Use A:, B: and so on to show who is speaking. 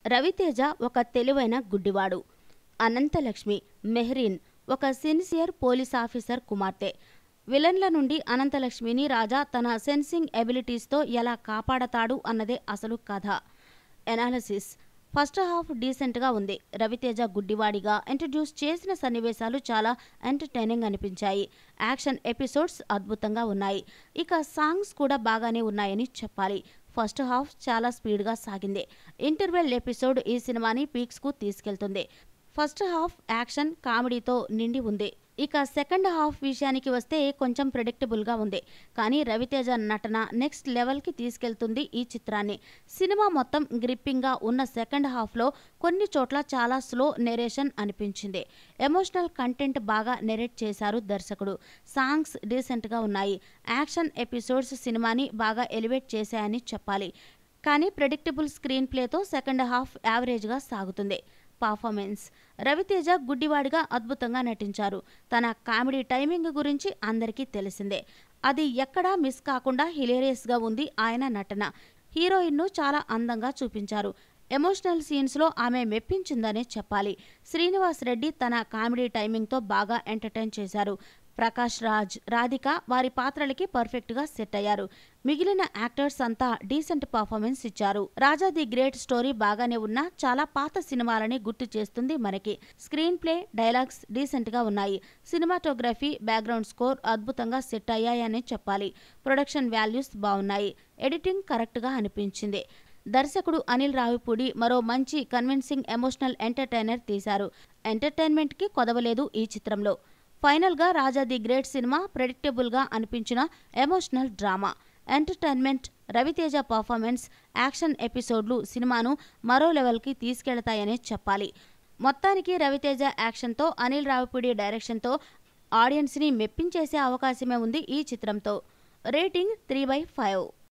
A: రవితేజ ఒక తెలివైన గుడ్డివాడు అనంతలక్ష్మి మెహ్రీన్ ఒక సిన్సియర్ పోలీస్ ఆఫీసర్ కుమార్తె విలన్ల నుండి అనంతలక్ష్మిని రాజా తన సెన్సింగ్ ఎబిలిటీస్తో ఎలా కాపాడతాడు అన్నదే అసలు కథ ఎనాలసిస్ ఫస్ట్ హాఫ్ డీసెంట్గా ఉంది రవితేజ గుడ్డివాడిగా ఇంట్రడ్యూస్ చేసిన సన్నివేశాలు చాలా ఎంటర్టైనింగ్ అనిపించాయి యాక్షన్ ఎపిసోడ్స్ అద్భుతంగా ఉన్నాయి ఇక సాంగ్స్ కూడా బాగానే ఉన్నాయని చెప్పాలి ఫస్ట్ హాఫ్ చాలా స్పీడ్గా సాగింది ఇంటర్వెల్ ఎపిసోడ్ ఈ సినిమాని పీక్స్కు తీసుకెళ్తుంది ఫస్ట్ హాఫ్ యాక్షన్ కామెడీతో నిండి ఉంది ఇక సెకండ్ హాఫ్ విషయానికి వస్తే కొంచెం ప్రెడిక్టబుల్గా ఉంది కానీ రవితేజ నటన నెక్స్ట్ లెవెల్కి తీసుకెళ్తుంది ఈ చిత్రాన్ని సినిమా మొత్తం గ్రిప్పింగ్గా ఉన్న సెకండ్ హాఫ్లో కొన్ని చోట్ల చాలా స్లో నెరేషన్ అనిపించింది ఎమోషనల్ కంటెంట్ బాగా నెరేట్ చేశారు దర్శకుడు సాంగ్స్ డీసెంట్గా ఉన్నాయి యాక్షన్ ఎపిసోడ్స్ సినిమాని బాగా ఎలివేట్ చేశాయని చెప్పాలి కానీ ప్రెడిక్టబుల్ స్క్రీన్ ప్లేతో సెకండ్ హాఫ్ యావరేజ్గా సాగుతుంది పర్ఫార్మెన్స్ రవితేజ గుడ్డివాడిగా అద్భుతంగా నటించారు తన కామెడీ టైమింగ్ గురించి అందరికీ తెలిసిందే అది ఎక్కడా మిస్ కాకుండా హిలేరియస్గా ఉంది ఆయన నటన హీరోయిన్ను చాలా అందంగా చూపించారు ఎమోషనల్ సీన్స్లో ఆమె మెప్పించిందనే చెప్పాలి శ్రీనివాస్ రెడ్డి తన కామెడీ టైమింగ్తో బాగా ఎంటర్టైన్ చేశారు ప్రకాష్ రాజ్ రాధిక వారి పాత్రలకి పర్ఫెక్ట్గా సెట్ అయ్యారు మిగిలిన యాక్టర్స్ అంతా డీసెంట్ పర్ఫార్మెన్స్ ఇచ్చారు రాజా ది గ్రేట్ స్టోరీ బాగానే ఉన్నా చాలా పాత సినిమాలని గుర్తు చేస్తుంది మనకి స్క్రీన్ ప్లే డైలాగ్స్ డీసెంట్గా ఉన్నాయి సినిమాటోగ్రఫీ బ్యాక్గ్రౌండ్ స్కోర్ అద్భుతంగా సెట్ అయ్యాయనే చెప్పాలి ప్రొడక్షన్ వాల్యూస్ బాగున్నాయి ఎడిటింగ్ కరెక్ట్గా అనిపించింది దర్శకుడు అనిల్ రావిపూడి మరో మంచి కన్విన్సింగ్ ఎమోషనల్ ఎంటర్టైనర్ తీశారు ఎంటర్టైన్మెంట్కి కొదవలేదు ఈ చిత్రంలో ఫైనల్గా రాజా ది గ్రేట్ సినిమా ప్రెడిక్టబుల్గా అనిపించిన emotional drama entertainment Raviteja performance action ఎపిసోడ్లు సినిమాను మరో లెవెల్కి తీసుకెళ్తాయనే చెప్పాలి మొత్తానికి రవితేజ యాక్షన్తో అనిల్ రావిపూడి డైరెక్షన్తో ఆడియన్స్ని మెప్పించేసే అవకాశమే ఉంది ఈ చిత్రంతో రేటింగ్ త్రీ బై ఫైవ్